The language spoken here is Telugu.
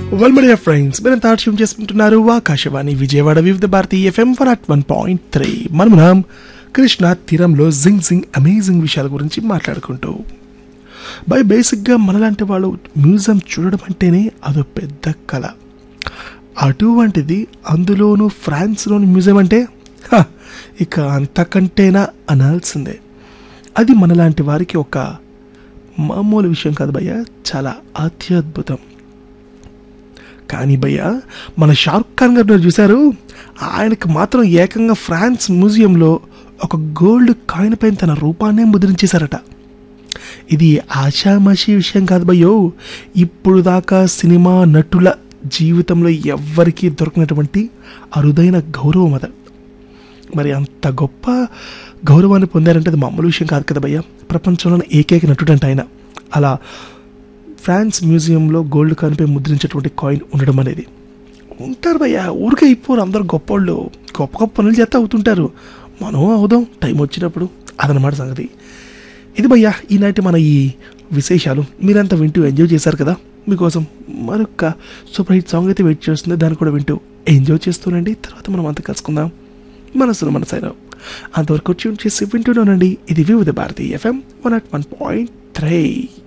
వెల్ మై డియర్ ఫ్రెండ్స్ మీరు తాట్యం చేసుకుంటున్నారు Akashvani Vijayawada Vividh Bharati FM one at one point three మనం మనం కృష్ణ తీరంలో జింగ్ జింగ్ అమేజింగ్ విషయాల గురించి మాట్లాడుకుంటూ బై బేసిక్గా మనలాంటి వాళ్ళు మ్యూజియం చూడడం అంటేనే అదో పెద్ద కళ అటువంటిది అందులోనూ ఫ్రాన్స్లోని మ్యూజియం అంటే హ, ఇక అంతకంటేనా అనాల్సిందే అది మనలాంటి వారికి ఒక మామూలు విషయం కాదు భయ్య చాలా అత్యద్భుతం కానీ భయ్య మన షారుఖ్ ఖాన్ గారు ఉన్నారు చూశారు ఆయనకు మాత్రం ఏకంగా ఫ్రాన్స్ మ్యూజియంలో ఒక గోల్డ్ కాయిన్ పైన తన రూపాన్నే ముద్రించేశారట ఇది ఆషామాషి విషయం కాదు భయ్యో ఇప్పుడు దాకా సినిమా నటుల జీవితంలో ఎవ్వరికీ దొరకనటువంటి అరుదైన గౌరవం అద మరి అంత గొప్ప గౌరవాన్ని పొందారంటే అది మామూలు విషయం కాదు కదా భయ్య ప్రపంచంలోని ఏకైక నటుడంట ఆయన అలా ఫ్రాన్స్ మ్యూజియంలో గోల్డ్ కాయిన్పై ముద్రించేటువంటి కాయిన్ ఉండడం అనేది ఉంటారు భయ్య ఊరికే అయిపోరు అందరు గొప్పోళ్ళు గొప్ప గొప్ప పనులు చేస్తే అవుతుంటారు మనం అవుదాం టైం వచ్చినప్పుడు అదనమాట సంగతి ఇది భయ్య ఈనాటి మన ఈ విశేషాలు మీరంతా వింటూ ఎంజాయ్ చేశారు కదా మీకోసం మరొక సూపర్ హిట్ సాంగ్ అయితే వెయిట్ చేస్తుంది దాన్ని కూడా వింటూ ఎంజాయ్ చేస్తూనండి తర్వాత మనం అంతా కలుసుకుందాం మనసును మనసైన అంతవరకు ట్యూన్ చేసి వింటూనే ఉండండి ఇది Vividh Bharati FM one at one point three